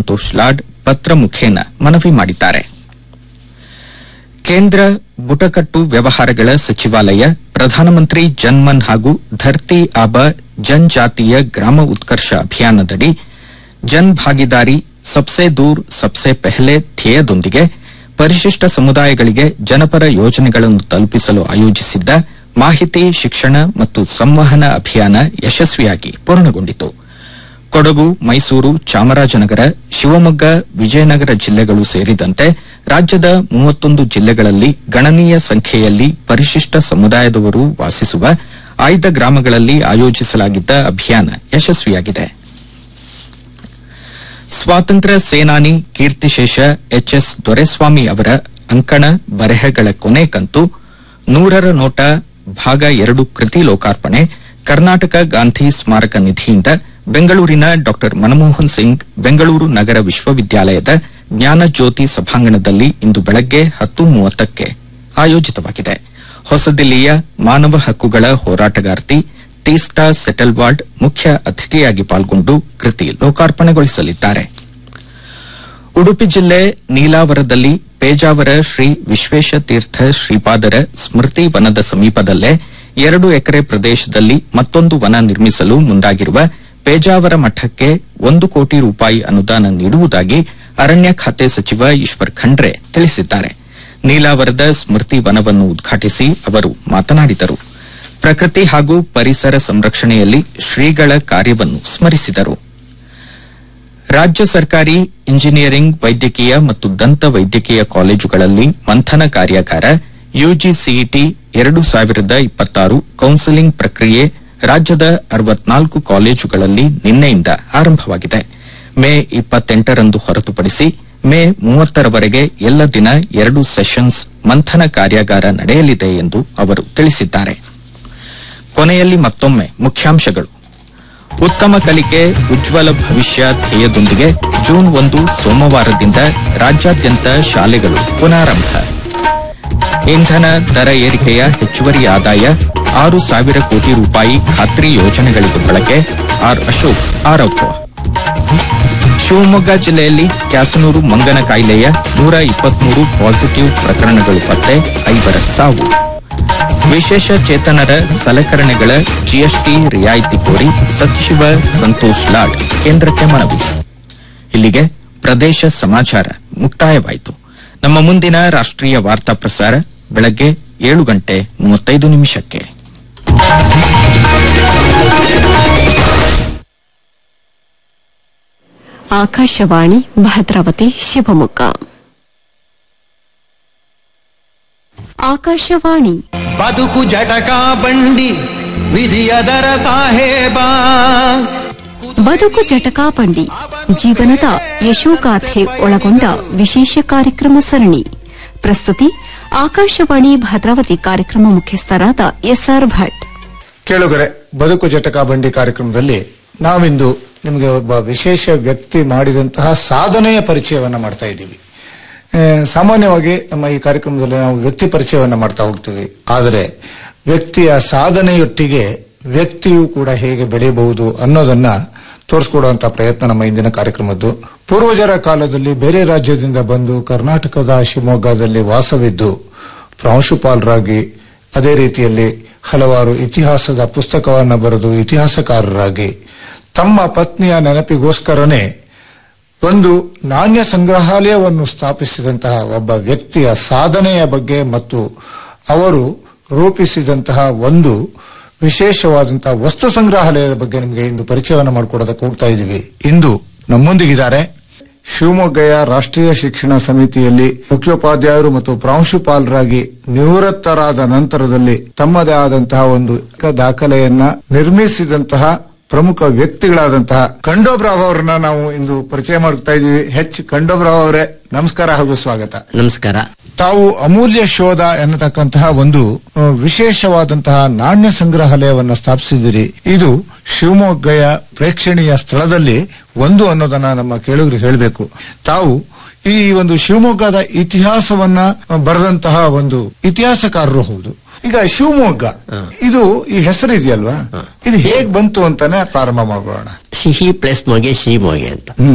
ಸಂತೋಷ್ ಲಾಡ್ ಪತ್ರ ಮುಖೇನ ಮನವಿ ಮಾಡಿದ್ದಾರೆ ಕೇಂದ್ರ ಬುಟಕಟ್ಟು ವ್ಯವಹಾರಗಳ ಸಚಿವಾಲಯ ಪ್ರಧಾನಮಂತ್ರಿ ಜನ್ಮನ್ ಹಾಗೂ ಧರ್ತಿ ಆಬ ಜನಜಾತೀಯ ಗ್ರಾಮ ಉತ್ಕರ್ಷ ಅಭಿಯಾನದಡಿ ಜನ್ ಭಾಗಿದಾರಿ ಸಬ್ಸೆ ದೂರ್ ಸಬ್ಸೆ ಪೆಹಲೆ ಧ್ಯೇಯದೊಂದಿಗೆ ಪರಿಶಿಷ್ಟ ಸಮುದಾಯಗಳಿಗೆ ಜನಪರ ಯೋಜನೆಗಳನ್ನು ತಲುಪಿಸಲು ಆಯೋಜಿಸಿದ್ದ ಮಾಹಿತಿ ಶಿಕ್ಷಣ ಮತ್ತು ಸಂವಹನ ಅಭಿಯಾನ ಯಶಸ್ವಿಯಾಗಿ ಪೂರ್ಣಗೊಂಡಿತು ಕೊಡಗು ಮೈಸೂರು ಚಾಮರಾಜನಗರ ಶಿವಮೊಗ್ಗ ವಿಜಯನಗರ ಜಿಲ್ಲೆಗಳು ಸೇರಿದಂತೆ ರಾಜ್ಯದ ಮೂವತ್ತೊಂದು ಜಿಲ್ಲೆಗಳಲ್ಲಿ ಗಣನೀಯ ಸಂಖ್ಯೆಯಲ್ಲಿ ಪರಿಶಿಷ್ಟ ಸಮುದಾಯದವರು ವಾಸಿಸುವ ಆಯ್ದ ಗ್ರಾಮಗಳಲ್ಲಿ ಆಯೋಜಿಸಲಾಗಿದ್ದ ಅಭಿಯಾನ ಯಶಸ್ವಿಯಾಗಿದೆ ಸ್ವಾತಂತ್ರ್ಯ ಸೇನಾನಿ ಕೀರ್ತಿಶೇಷ ಎಚ್ಎಸ್ ದೊರೆಸ್ವಾಮಿ ಅವರ ಅಂಕಣ ಬರೆಹಗಳ ಕೊನೆ ಕಂತು ನೂರರ ನೋಟ ಭಾಗ ಎರಡು ಕೃತಿ ಲೋಕಾರ್ಪಣೆ ಕರ್ನಾಟಕ ಗಾಂಧಿ ಸ್ಮಾರಕ ನಿಧಿಯಿಂದ ಬೆಂಗಳೂರಿನ ಡಾ ಮನಮೋಹನ್ ಸಿಂಗ್ ಬೆಂಗಳೂರು ನಗರ ವಿಶ್ವವಿದ್ಯಾಲಯದ ಜ್ಞಾನಜ್ಯೋತಿ ಸಭಾಂಗಣದಲ್ಲಿ ಇಂದು ಬೆಳಗ್ಗೆ ಹತ್ತು ಮೂವತ್ತಕ್ಕೆ ಆಯೋಜಿತವಾಗಿದೆ ಹೊಸದಿಲ್ಲಿಯ ಮಾನವ ಹಕ್ಕುಗಳ ಹೋರಾಟಗಾರ್ತಿ ತೀಸ್ತಾ ಸೆಟಲ್ವಾಲ್ಡ್ ಮುಖ್ಯ ಅತಿಥಿಯಾಗಿ ಪಾಲ್ಗೊಂಡು ಕೃತಿ ಲೋಕಾರ್ಪಣೆಗೊಳಿಸಲಿದ್ದಾರೆ ಉಡುಪಿ ಜಿಲ್ಲೆ ನೀಲಾವರದಲ್ಲಿ ಪೇಜಾವರ ಶ್ರೀ ವಿಶ್ವೇಶತೀರ್ಥ ಶ್ರೀಪಾದರ ಸ್ಮೃತಿ ವನದ ಸಮೀಪದಲ್ಲೇ ಎರಡು ಎಕರೆ ಪ್ರದೇಶದಲ್ಲಿ ಮತ್ತೊಂದು ವನ ನಿರ್ಮಿಸಲು ಮುಂದಾಗಿರುವ ಪೇಜಾವರ ಮಠಕ್ಕೆ ಒಂದು ಕೋಟಿ ರೂಪಾಯಿ ಅನುದಾನ ನೀಡುವುದಾಗಿ ಅರಣ್ಯ ಖಾತೆ ಸಚಿವ ಈಶ್ವರ್ ಖಂಡ್ರೆ ತಿಳಿಸಿದ್ದಾರೆ ನೀಲಾವರದ ಸ್ಮೃತಿ ವನವನ್ನು ಉದ್ಘಾಟಿಸಿ ಅವರು ಮಾತನಾಡಿದರು ಪ್ರಕೃತಿ ಹಾಗೂ ಪರಿಸರ ಸಂರಕ್ಷಣೆಯಲ್ಲಿ ಶ್ರೀಗಳ ಕಾರ್ಯವನ್ನು ಸ್ಮರಿಸಿದರು ರಾಜ್ಯ ಸರ್ಕಾರಿ ಇಂಜಿನಿಯರಿಂಗ್ ವೈದ್ಯಕೀಯ ಮತ್ತು ದಂತ ವೈದ್ಯಕೀಯ ಕಾಲೇಜುಗಳಲ್ಲಿ ಮಂಥನ ಕಾರ್ಯಾಗಾರ ಯುಜಿಸಿಇಟಿ ಎರಡು ಸಾವಿರದ ಇಪ್ಪತ್ತಾರು ಕೌನ್ಸೆಲಿಂಗ್ ಪ್ರಕ್ರಿಯೆ ರಾಜ್ಯದ ಅರವತ್ನಾಲ್ಕು ಕಾಲೇಜುಗಳಲ್ಲಿ ನಿನ್ನೆಯಿಂದ ಆರಂಭವಾಗಿದೆ ಮೇ ಇಪ್ಪತ್ತೆಂಟರಂದು ಹೊರತುಪಡಿಸಿ ಮೇ ಮೂವತ್ತರವರೆಗೆ ಎಲ್ಲ ದಿನ ಎರಡು ಸೆಷನ್ಸ್ ಮಂಥನ ಕಾರ್ಯಾಗಾರ ನಡೆಯಲಿದೆ ಎಂದು ಅವರು ತಿಳಿಸಿದ್ದಾರೆ ಕೊನೆಯಲ್ಲಿ ಮತ್ತೊಮ್ಮೆ ಮುಖ್ಯಾಂಶಗಳು ಉತ್ತಮ ಕಲಿಕೆ ಉಜ್ವಲ ಭವಿಷ್ಯ ಧ್ಯೇಯದೊಂದಿಗೆ ಜೂನ್ ಒಂದು ಸೋಮವಾರದಿಂದ ರಾಜ್ಯಾದ್ಯಂತ ಶಾಲೆಗಳು ಪುನಾರಂಭ ಇಂಧನ ದರ ಏರಿಕೆಯ ಹೆಚ್ಚುವರಿ ಆದಾಯ ಆರು ಸಾವಿರ ಕೋಟಿ ರೂಪಾಯಿ ಖಾತ್ರಿ ಯೋಜನೆಗಳಿಗೆ ಬಳಕೆ ಆರ್ ಅಶೋಕ್ ಆರೋಪ ಶಿವಮೊಗ್ಗ ಜಿಲ್ಲೆಯಲ್ಲಿ ಕ್ಯಾಸನೂರು ಮಂಗನ ಕಾಯಿಲೆಯ ನೂರ ಇಪ್ಪತ್ಮೂರು ಪಾಸಿಟಿವ್ ಪ್ರಕರಣಗಳು ಪತ್ತೆ ಐವರ ಸಾವು ವಿಶೇಷ ಚೇತನರ ಸಲಕರಣೆಗಳ ಜಿಎಸ್ಟಿ ರಿಯಾಯಿತಿ ಕೋರಿ ಸಚಿವ ಸಂತೋಷ್ ಲಾಡ್ ಕೇಂದ್ರಕ್ಕೆ ಮನವಿ ಇಲ್ಲಿಗೆ ಪ್ರದೇಶ ಸಮಾಚಾರ ಮುಕ್ತಾಯವಾಯಿತು ನಮ್ಮ ಮುಂದಿನ ರಾಷ್ಟ್ರೀಯ ವಾರ್ತಾ ಪ್ರಸಾರ ಬೆಳಗ್ಗೆ ಏಳು ಗಂಟೆ ಮೂವತ್ತೈದು ನಿಮಿಷಕ್ಕೆ ಆಕಾಶವಾಣಿ ಭದ್ರಾವತಿ ಶಿವಮೊಗ್ಗ ಆಕಾಶವಾಣಿ ಬದುಕು ಜಟಕ ಬಂಡಿ ವಿಧಿಯದರ ಸಾಹೇಬ ಬದುಕು ಜಟಕಾಪಂಡಿ ಜೀವನದ ಯಶೋಗಾಥೆ ಒಳಗೊಂಡ ವಿಶೇಷ ಕಾರ್ಯಕ್ರಮ ಸರಣಿ ಪ್ರಸ್ತುತಿ ಆಕಾಶವಾಣಿ ಭದ್ರಾವತಿ ಕಾರ್ಯಕ್ರಮ ಮುಖ್ಯಸ್ಥರಾದ ಎಸ್ಆರ್ ಭಟ್ ಕೇಳುಗರೆ ಬದುಕು ಜಟಕ ಬಂಡಿ ಕಾರ್ಯಕ್ರಮದಲ್ಲಿ ನಾವಿಂದು ನಿಮಗೆ ಒಬ್ಬ ವಿಶೇಷ ವ್ಯಕ್ತಿ ಮಾಡಿದಂತಹ ಸಾಧನೆಯ ಪರಿಚಯವನ್ನ ಮಾಡ್ತಾ ಇದ್ದೀವಿ ಆ, ಸಾಮಾನ್ಯವಾಗಿ ನಮ್ಮ ಈ ಕಾರ್ಯಕ್ರಮದಲ್ಲಿ ನಾವು ವ್ಯಕ್ತಿ ಪರಿಚಯವನ್ನ ಮಾಡ್ತಾ ಹೋಗ್ತೀವಿ ಆದರೆ ವ್ಯಕ್ತಿಯ ಸಾಧನೆಯೊಟ್ಟಿಗೆ ವ್ಯಕ್ತಿಯು ಕೂಡ ಹೇಗೆ ಬೆಳೆಯಬಹುದು ಅನ್ನೋದನ್ನ ತೋರಿಸ್ಕೊಡುವಂತಹ ಪ್ರಯತ್ನ ನಮ್ಮ ಇಂದಿನ ಕಾರ್ಯಕ್ರಮದ್ದು ಪೂರ್ವಜರ ಕಾಲದಲ್ಲಿ ಬೇರೆ ರಾಜ್ಯದಿಂದ ಬಂದು ಕರ್ನಾಟಕದ ಶಿವಮೊಗ್ಗದಲ್ಲಿ ವಾಸವಿದ್ದು ಪ್ರಾಂಶುಪಾಲರಾಗಿ ಅದೇ ರೀತಿಯಲ್ಲಿ ಹಲವಾರು ಇತಿಹಾಸದ ಪುಸ್ತಕವನ್ನು ಬರೆದು ಇತಿಹಾಸಕಾರರಾಗಿ ತಮ್ಮ ಪತ್ನಿಯ ನೆನಪಿಗೋಸ್ಕರನೇ ಒಂದು ನಾಣ್ಯ ಸಂಗ್ರಹಾಲಯವನ್ನು ಸ್ಥಾಪಿಸಿದಂತಹ ಒಬ್ಬ ವ್ಯಕ್ತಿಯ ಸಾಧನೆಯ ಬಗ್ಗೆ ಮತ್ತು ಅವರು ರೂಪಿಸಿದಂತಹ ಒಂದು ವಿಶೇಷವಾದಂತಹ ವಸ್ತು ಸಂಗ್ರಹಾಲಯದ ಬಗ್ಗೆ ನಿಮಗೆ ಇಂದು ಪರಿಚಯವನ್ನು ಮಾಡಿಕೊಡೋದಕ್ಕೆ ಹೋಗ್ತಾ ಇದ್ದೀವಿ ಇಂದು ನಮ್ಮೊಂದಿಗಿದ್ದಾರೆ ಶಿವಮೊಗ್ಗಯ ರಾಷ್ಟ್ರೀಯ ಶಿಕ್ಷಣ ಸಮಿತಿಯಲ್ಲಿ ಮುಖ್ಯೋಪಾಧ್ಯಾಯರು ಮತ್ತು ಪ್ರಾಂಶುಪಾಲರಾಗಿ ನಿವೃತ್ತರಾದ ನಂತರದಲ್ಲಿ ತಮ್ಮದೇ ಆದಂತಹ ಒಂದು ದಾಖಲೆಯನ್ನ ನಿರ್ಮಿಸಿದಂತಹ ಪ್ರಮುಖ ವ್ಯಕ್ತಿಗಳಾದಂತಹ ಖಂಡೋಬ್ರಾವ್ ಅವರನ್ನ ನಾವು ಇಂದು ಪರಿಚಯ ಮಾಡ್ತಾ ಇದ್ದೀವಿ ಹೆಚ್ ಖಂಡೋಬ್ರಾವ್ ಅವರೇ ನಮಸ್ಕಾರ ಹಾಗೂ ಸ್ವಾಗತ ನಮಸ್ಕಾರ ತಾವು ಅಮೂಲ್ಯ ಶೋಧ ಎನ್ನತಕ್ಕಂತಹ ಒಂದು ಆ, ವಿಶೇಷವಾದಂತಹ ನಾಣ್ಯ ಸಂಗ್ರಹಾಲಯವನ್ನು ಸ್ಥಾಪಿಸಿದಿರಿ ಇದು ಶಿವಮೊಗ್ಗಯ ಪ್ರೇಕ್ಷಣೀಯ ಸ್ಥಳದಲ್ಲಿ ಒಂದು ಅನ್ನೋದನ್ನ ನಮ್ಮ ಕೇಳುಗರಿಗೆ ಹೇಳಬೇಕು ತಾವು ಈ ಒಂದು ಶಿವಮೊಗ್ಗದ ಇತಿಹಾಸವನ್ನ ಆ, ಬರೆದಂತಹ ಒಂದು ಇತಿಹಾಸಕಾರರು ಹೌದು ಈಗ ಶಿವಮೊಗ್ಗ ಇದು ಈ ಹೆಸರು ಇದೆಯಲ್ವಾ ಇದು ಹೇಗ್ ಬಂತು ಅಂತಾನೆ ಪ್ರಾರಂಭ ಮಾಡೋಣ ಸಿಹಿ ಪ್ಲಸ್ ಮೊಗೆ ಸಿಹಿ ಮೊಗೆ ಅಂತ ಹ್ಮ್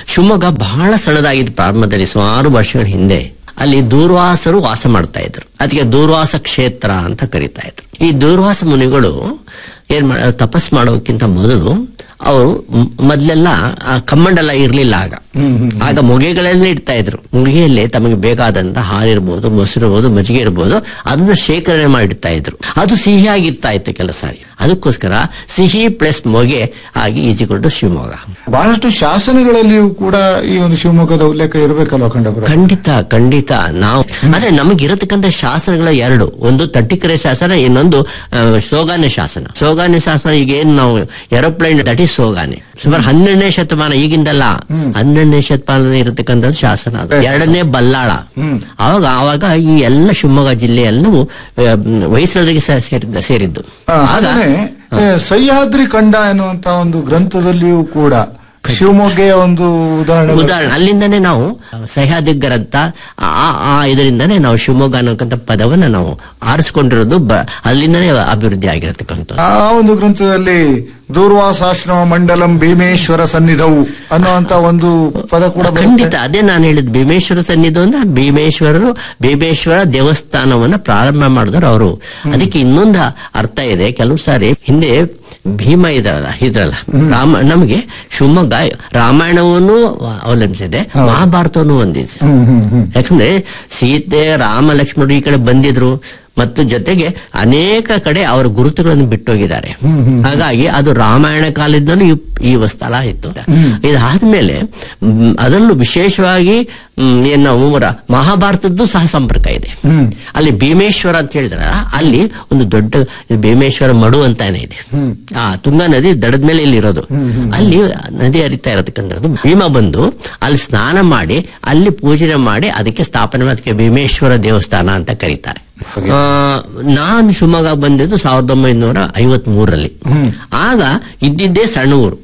ಶಿವಮೊಗ್ಗ ಬಹಳ ಸಣ್ಣದಾಗಿದ್ದು ಪ್ರಾರಂಭದಲ್ಲಿ ಸುಮಾರು ವರ್ಷಗಳ ಹಿಂದೆ ಅಲ್ಲಿ ದೂರ್ವಾಸರು ವಾಸ ಮಾಡ್ತಾ ಇದ್ರು ಅದಕ್ಕೆ ದೂರ್ವಾಸ ಕ್ಷೇತ್ರ ಅಂತ ಕರೀತಾ ಇದ್ರು ಈ ದೂರ್ವಾಸ ಮುನಿಗಳು ಏನ್ ಮಾಡ ತಪಸ್ ಮಾಡೋಕ್ಕಿಂತ ಮೊದಲು ಅವರು ಮ್- ಮೊದ್ಲೆಲ್ಲ ಆ ಕಮ್ಮಂಡೆಲ್ಲ ಇರ್ಲಿಲ್ಲ ಆಗ ಆಗ ಮೊಗೆಗಳನ್ನೇ ಇಡ್ತಾ ಇದ್ರು ಮುಗಿಯಲ್ಲಿ ತಮಗೆ ಬೇಕಾದಂತ ಹಾಲಿರ್ಬೋದು ಮೊಸರು ಇರ್ಬೋದು ಮಜ್ಜಿಗೆ ಇರ್ಬೋದು ಅದನ್ನ ಶೇಖರಣೆ ಮಾಡಿಡ್ತಾ ಇದ್ರು ಅದು ಸಿಹಿಯಾಗಿರ್ತಾ ಇತ್ತು ಕೆಲಸ ಸಾರಿ ಅದಕ್ಕೋಸ್ಕರ ಸಿಹಿ ಪ್ಲಸ್ ಮೊಗೆ ಆಗಿ ಈಜಿಕೊಂಡು ಶಿವಮೊಗ್ಗ ಬಹಳಷ್ಟು ಶಾಸನಗಳಲ್ಲಿಯೂ ಕೂಡ ಈ ಒಂದು ಶಿವಮೊಗ್ಗದ ಉಲ್ಲೇಖ ಇರಬೇಕಲ್ವ ಕಂಡಬರ ಖಂಡಿತ ಖಂಡಿತ ನಾವು ಆದ್ರೆ ನಮಗಿರತಕ್ಕಂತ ಶಾಸನಗಳ ಎರಡು ಒಂದು ತಟ್ಟಿಕೆರೆ ಶಾಸನ ಇನ್ನೊಂದು ಆ, ಸೋಗಾನೆ ಶಾಸನ ಸೋಗಾನೆ ಶಾಸನ ಈಗ ಏನ್ ನಾವು ಏರೋಪ್ಲೇನ್ ದಟ್ ಇಸ್ ಸೋಗಾನೆ ಸುಮಾರು ಹನ್ನೆರಡನೇ ಶತಮಾನ ಈಗಿಂದಲ್ಲ ಹನ್ನೆರಡನೇ ಶತಮಾನ ಇರತಕ್ಕಂಥದ್ದು ಶಾಸನ ಅದು ಎರಡನೇ ಬಲ್ಲಾಳ ಅವಾಗ ಆವಾಗ ಈ ಎಲ್ಲ ಶಿವಮೊಗ್ಗ ಜಿಲ್ಲೆ ಎಲ್ಲವೂ ಆ, ಹೊಯ್ಸಳರಿಗೆ ಸ- ಸೇರಿದ್ದ ಸೇರಿದ್ದು ಆಗ ಹಾಗಾದ್ರೆ ಏ, ಸಹ್ಯಾದ್ರಿ ಕಂಡ ಎನ್ನುವಂತ ಒಂದು ಗ್ರಂಥದಲ್ಲಿಯೂ ಕೂಡ ಶಿವಮೊಗ್ಗೆಯ ಒಂದು ಉದಾಹರಣೆ ಉದಾಹರಣೆ ಅಲ್ಲಿಂದನೇ ನಾವು ಸಹ್ಯಾದಿ ಗ್ರಂಥ ಆ ಆ ಇದರಿಂದನೇ ನಾವು ಶಿವಮೊಗ್ಗ ಅನ್ನೋಕ್ಕಂಥ ಪದವನ್ನ ನಾವು ಆರಿಸ್ಕೊಂಡಿರೋದು ಬ- ಅಲ್ಲಿಂದನೇ ಅಭಿವೃದ್ಧಿ ಆಗಿರತಕ್ಕಂಥ ಆ ಒಂದು ಗ್ರಂಥದಲ್ಲಿ ದೂರ್ವಾಸಾಶ್ರಮ ಮಂಡಲಂ ಭೀಮೇಶ್ವರ ಸನ್ನಿಧವು ಅನ್ನುವಂತ ಒಂದು ಪದ ಕೂಡ ಬರುತ್ತೆ. ಖಂಡಿತ ಅದೇ ನಾನು ಹೇಳಿದ್ ಭೀಮೇಶ್ವರ ಸನ್ನಿಧಿ ಅಂದ್ರೆ ಭೀಮೇಶ್ವರರು ಭೀಮೇಶ್ವರ ದೇವಸ್ಥಾನವನ್ನ ಪ್ರಾರಂಭ ಮಾಡಿದ್ರು ಅವರು ಅದಕ್ಕೆ ಇನ್ನೊಂದು ಅರ್ಥ ಇದೆ ಕೆಲವು ಸಾರಿ ಹಿಂದೆ ಭೀಮ ಇದ್ರಲ್ಲ ಇದ್ರಲ್ಲ ರಾಮ ನಮಗೆ ಶಿವಮೊಗ್ಗ ರಾಮಾಯಣವನ್ನು ಅವಲಂಬಿಸಿದೆ ಮಹಾಭಾರತವನ್ನು ಹೊಂದಿದೆ ಯಾಕಂದ್ರೆ ಸೀತೆ ರಾಮ ಲಕ್ಷ್ಮಣರು ಈ ಕಡೆ ಬಂದಿದ್ರು ಮತ್ತು ಜೊತೆಗೆ ಅನೇಕ ಕಡೆ ಅವರ ಗುರುತುಗಳನ್ನು ಬಿಟ್ಟೋಗಿದ್ದಾರೆ ಹಾಗಾಗಿ ಅದು ರಾಮಾಯಣ ಕಾಲದಿಂದಲೂ ಈ- ಈ ಸ್ಥಳ ಇತ್ತು ಇದಾದ್ಮೇಲೆ ಮ್, ಅದರಲ್ಲೂ ವಿಶೇಷವಾಗಿ ಮ್, ಏನ್ ನಾವು ರ- ಮಹಾಭಾರತದ್ದು ಸಹ ಸಂಪರ್ಕ ಇದೆ ಅಲ್ಲಿ ಭೀಮೇಶ್ವರ ಅಂತ ಹೇಳಿದ್ರ ಅಲ್ಲಿ ಒಂದು ದೊಡ್ಡ ಇದು ಭೀಮೇಶ್ವರ ಮಡು ಅಂತಾನೆ ಇದೆ ಆ ತುಂಗಾ ನದಿ ದಡದ ಮೇಲೆ ಇಲ್ಲಿ ಇರೋದು ಅಲ್ಲಿ ನದಿ ಹರಿತಾ ಇರತಕ್ಕಂಥದ್ದು ಭೀಮ ಬಂದು ಅಲ್ಲಿ ಸ್ನಾನ ಮಾಡಿ ಅಲ್ಲಿ ಪೂಜೆ ಮಾಡಿ ಅದಕ್ಕೆ ಸ್ಥಾಪನೆ ಮಾಡಿ ಅದಕ್ಕೆ ಭೀಮೇಶ್ವರ ದೇವಸ್ಥಾನ ಅಂತ ಕರೀತಾರೆ ಆ, ನಾನು ಶಿವಮೊಗ್ಗ ಬಂದಿದ್ದು ಸಾವಿರದ ಒಂಬೈನೂರ ಐವತ್ ಮೂರರಲ್ಲಿ ಆಗ ಇದ್ದಿದ್ದೇ ಸಣ್ಣ ಊರು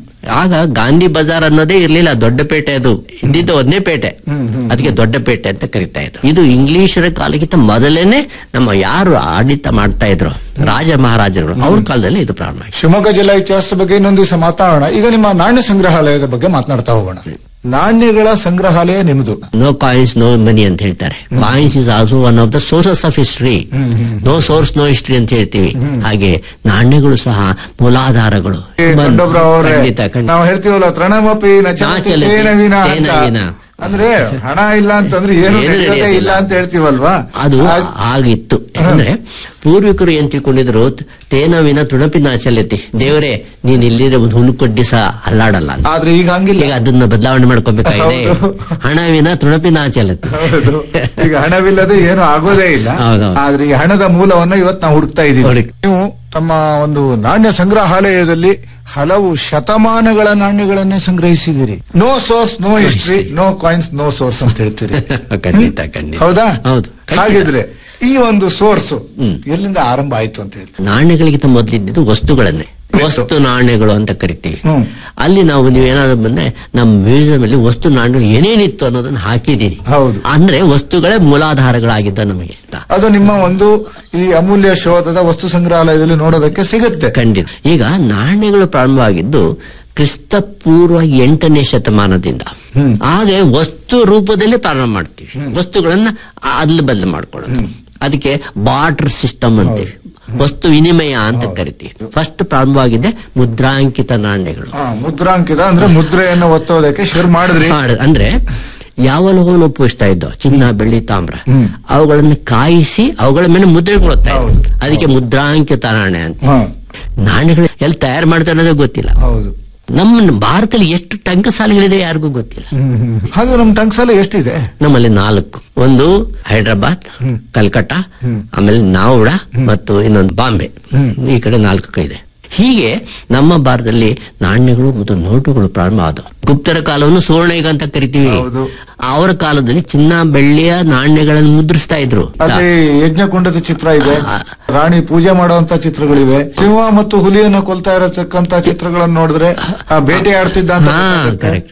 ಆಗ ಗಾಂಧಿ ಬಜಾರ್ ಅನ್ನೋದೇ ಇರ್ಲಿಲ್ಲ ದೊಡ್ಡಪೇಟೆ ಅದು ಇದ್ದಿದ್ದು ಒಂದೇ ಪೇಟೆ ಅದಕ್ಕೆ ದೊಡ್ಡಪೇಟೆ ಅಂತ ಕರಿತಾ ಇದ್ರು ಇದು ಇಂಗ್ಲಿಷರ ಕಾಲಕ್ಕಿಂತ ಮೊದಲೇನೆ ನಮ್ಮ ಯಾರು ಆಡಳಿತ ಮಾಡ್ತಾ ಇದ್ರು ರಾಜ ಮಹಾರಾಜರುಗಳು ಅವ್ರ ಕಾಲದಲ್ಲಿ ಇದು ಪ್ರಾರಂಭ ಆಯ್ತು ಶಿವಮೊಗ್ಗ ಜಿಲ್ಲಾ ಇತಿಹಾಸದ ಬಗ್ಗೆ ಇನ್ನೊಂದು ದಿವಸ ಮಾತಾಡೋಣ ಈಗ ನಿಮ್ಮ ನಾಣ್ಯ ಸಂಗ್ರಹಾಲಯದ ಬಗ್ಗೆ ಮಾತನಾಡ್ತಾ ಹೋಗೋಣ ನಾಣ್ಯಗಳ ಸಂಗ್ರಹಾಲಯ ನಿಮ್ದು ನೋ ಕಾಯಿನ್ಸ್ ನೋ ಮನಿ ಅಂತ ಹೇಳ್ತಾರೆ coins is also one of the sources of history no source no history ಅಂತ ಹೇಳ್ತೀವಿ ಹಾಗೆ ನಾಣ್ಯಗಳು ಸಹ ಮೂಲಾಧಾರಗಳು ದೊಡ್ಡೊಬ್ರು ಅವರೇ ಖಂಡಿತ, ಖಂಡಿತ. ನಾವು ಹೇಳ್ತೀವಲ್ಲ ತೃಣಮಪಿ ನ ಚಲತಿ ಚಲತಿ ತೇನ ವಿನ ಅಂತ. ತೇನ ವಿನ. ಅಂದ್ರೆ ಹಣ ಇಲ್ಲ ಅಂತಂದ್ರೆ ಏನು ಏನು ನಡೆಯೋದೇ ನಡೆಯೋದಿಲ್ಲ. ಇಲ್ಲ ಅಂತ ಹೇಳ್ತೀವಲ್ವಾ ಅದು ಹಾಗ್- ಆಗಿತ್ತು ಯಾಕಂದ್ರೆ ಪೂರ್ವಿಕರು ಏನ್ ತಿಳ್ಕೊಂಡಿದ್ರು ತೇನ ವಿನ ತುಣಪಿನ ಚಲತಿ ದೇವರೇ ನೀನ್ ಇಲ್ಲಿದ್ರೆ ಒಂದು ಹುಲ್ಕೊಡ್ಡಿ ಸಹ ಅಲ್ಲಾಡಲ್ಲ ಅಂತ. ಆದ್ರೆ ಈಗ ಹಂಗಿಲ್ಲ ಈಗ ಅದನ್ನ ಬದಲಾವಣೆ ಮಾಡ್ಕೋಬೇಕಾಗಿದೆ ಹೌದು. ಹಣವಿನ ತೃಣಪಿನ ಚಲತಿ ಹೌದು. ಈಗ ಹಣವಿಲ್ಲದೆ ಏನು ಆಗೋದೇ ಇಲ್ಲ ಹೌದೌದು. ಆದ್ರೆ ಈ ಹಣದ ಮೂಲವನ್ನ ಇವತ್ತು ನಾವು ಹುಡುಕ್ತಾ ಇದ್ದೀವಿ ಹುಡುಕ್- ನೀವು ತಮ್ಮ ಒಂದು ನಾಣ್ಯ ಸಂಗ್ರಹಾಲಯದಲ್ಲಿ ಹಲವು ಶತಮಾನಗಳ ನಾಣ್ಯಗಳನ್ನೇ ಸಂಗ್ರಹಿಸಿದಿರಿ no source no history no coins no source ಅಂತ ಹೇಳ್ತೀರಿ ಖಂಡಿತ ಖಂಡಿತ ಹೌದಾ ಹೌದು ಖಂಡಿತ. ಹಾಗಿದ್ರೆ ಈ ಒಂದು ಸೋರ್ಸ್ ಹ್ಮ್. ಎಲ್ಲಿಂದ ಆರಂಭ ಆಯ್ತು ಅಂತ ಹೇಳ್ತೀರಿ ನಾಣ್ಯಗಳಿಗಿಂತ ಮೊದಲಿದ್ದು ವಸ್ತುಗಳನ್ನೇ ವಸ್ತು ನಾಣ್ಯಗಳು ಅಂತ ಕರಿತೀವಿ ಹ್ಮ್. ಅಲ್ಲಿ ನಾವು ನೀವು ಏನಾದ್ರು ಬಂದ್ರೆ ನಮ್ಮ ಮ್ಯೂಸಿಯಂ ಅಲ್ಲಿ ವಸ್ತು ನಾಣ್ಯಗಳು ಏನೇನಿತ್ತು ಅನ್ನೋದನ್ನ ಹಾಕಿದೀನಿ ಹೌದು. ಅಂದ್ರೆ ವಸ್ತುಗಳೇ ಮೂಲಾಧಾರಗಳಾಗಿದ್ದ ನಮಗೆ ಅದು ನಿಮ್ಮ ಒಂದು ಈ ಅಮೂಲ್ಯ ಶೋಧದ ವಸ್ತು ಸಂಗ್ರಹಾಲಯದಲ್ಲಿ ನೋಡೋದಕ್ಕೆ ಸಿಗುತ್ತೆ ಖಂಡಿತ ಈಗ ನಾಣ್ಯಗಳು ಪ್ರಾರಂಭವಾಗಿದ್ದು ಕ್ರಿಸ್ತ ಪೂರ್ವ ಎಂಟನೇ ಶತಮಾನದಿಂದ ಹಾಗೆ ವಸ್ತು ರೂಪದಲ್ಲಿ ಪ್ರಾರಂಭ ಮಾಡ್ತೀವಿ ವಸ್ತುಗಳನ್ನ ಅದ್ಲು ಬದಲು ಮಾಡ್ಕೊಳ್ಳೋದು ಅದಕ್ಕೆ ಬಾರ್ಟರ್ ಸಿಸ್ಟಮ್ ಅಂತೀವಿ ವಸ್ತು ವಿನಿಮಯ ಅಂತ ಕರಿತೀವಿ ಫಸ್ಟ್ ಪ್ರಾರಂಭವಾಗಿದ್ದೆ ಮುದ್ರಾಂಕಿತ ನಾಣ್ಯಗಳು ಹಾ, ಮುದ್ರಾಂಕಿತ ಅಂದ್ರೆ ಮುದ್ರೆಯನ್ನು ಒತ್ತೋದಕ್ಕೆ ಶುರು ಮಾಡಿದ್ರಿ ಮಾಡ- ಅಂದ್ರೆ ಯಾವ ಲೋಹವನ್ನು ಉಪಯೋಗಿಸ್ತಾ ಇದ್ದೋ ಚಿನ್ನ ಬೆಳ್ಳಿ ತಾಮ್ರ ಅವುಗಳನ್ನು ಕಾಯಿಸಿ ಅವುಗಳ ಮೇಲೆ ಮುದ್ರೆಗಳು ಓದ್ತಾ ಇದ್ವು. ಹೌದು. ಅದಕ್ಕೆ ಮುದ್ರಾಂಕಿತ ನಾಣ್ಯ ಅಂತ ಹಾ, ನಾಣ್ಯಗಳು ಎಲ್ಲಿ ತಯಾರು ಮಾಡ್ತಾರೆ ಅನ್ನೋದೇ ಗೊತ್ತಿಲ್ಲ ಹೌದು ನಮ್ಮ ಭಾರತದಲ್ಲಿ ಎಷ್ಟು ಟಂಕಸಾಲೆಗಳಿದೆ ಯಾರಿಗೂ ಗೊತ್ತಿಲ್ಲ ಅದು ನಮ್ಮ ಟಂಕ್ಸಲ ಎಷ್ಟಿದೆ ನಮ್ಮಲ್ಲಿ ನಾಲ್ಕು ಒಂದು ಹೈದ್ರಾಬಾದ್ ಕಲ್ಕಟ್ಟ ಆಮೇಲೆ ನಾವುಡ ಮತ್ತು ಇನ್ನೊಂದು ಬಾಂಬೆ ಈ ಕಡೆ ನಾಲ್ಕು ಇದೆ ಹೀಗೆ ನಮ್ಮ ಭಾರತದಲ್ಲಿ ನಾಣ್ಯಗಳು ಮತ್ತು ನೋಟುಗಳು ಪ್ರಾರಂಭ ಆದವು ಗುಪ್ತರ ಕಾಲವನ್ನು ಸುವರ್ಣಯುಗ ಅಂತ ಕರಿತೀವಿ ಹೌದು. ಅವರ ಕಾಲದಲ್ಲಿ ಚಿನ್ನ ಬೆಳ್ಳಿಯ ನಾಣ್ಯಗಳನ್ನು ಮುದ್ರಿಸ್ತಾ ಇದ್ರು ಅಲ್ಲಿ ಯಜ್ಞಕುಂಡದ ಚಿತ್ರ ಇದೆ ರಾಣಿ ಪೂಜೆ ಮಾಡುವಂತ ಚಿತ್ರಗಳಿವೆ ಸಿಂಹ ಮತ್ತು ಹುಲಿಯನ್ನು ಕೊಲ್ತಾ ಇರತಕ್ಕಂತ ಚಿತ್ರಗಳನ್ನು ನೋಡಿದ್ರೆ ಆ ಬೇಟೆ ಆಡ್ತಿದ್ದ ಅಂತ ಹಾ ಗೊತ್ತಾಗುತ್ತೆ. ಕರೆಕ್ಟ್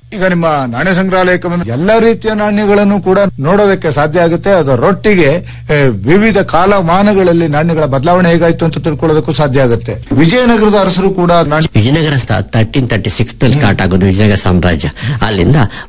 ಈಗ ನಿಮ್ಮ ನಾಣ್ಯ ಸಂಗ್ರಹಾಲಯಕ್ಕೆ ಬಂದ ಎಲ್ಲ ರೀತಿಯ ನಾಣ್ಯಗಳನ್ನು ಕೂಡ ನೋಡೋದಕ್ಕೆ ಸಾಧ್ಯ ಆಗುತ್ತೆ ಅದರೊಟ್ಟಿಗೆ ಆ, ವಿವಿಧ ಕಾಲಮಾನಗಳಲ್ಲಿ ನಾಣ್ಯಗಳ ಬದಲಾವಣೆ ಹೇಗಾಯ್ತು ಅಂತ ತಿಳ್ಕೊಳ್ಳೋದಕ್ಕೂ ಸಾಧ್ಯ ಆಗುತ್ತೆ ವಿಜಯನಗರದ ಅರಸರು ಕೂಡ ನಾಣ್ಯ ವಿಜಯನಗರ ತರ್ಟೀನ್ ತರ್ಟಿ ಸಿಕ್ಸ್ ನಲ್ಲಿ ಸ್ಟಾರ್ಟ್ ಆಗೋದು ವಿಜಯನಗರ ಸಾಮ್ರಾಜ್ಯ ಅಲ್ಲಿಂದ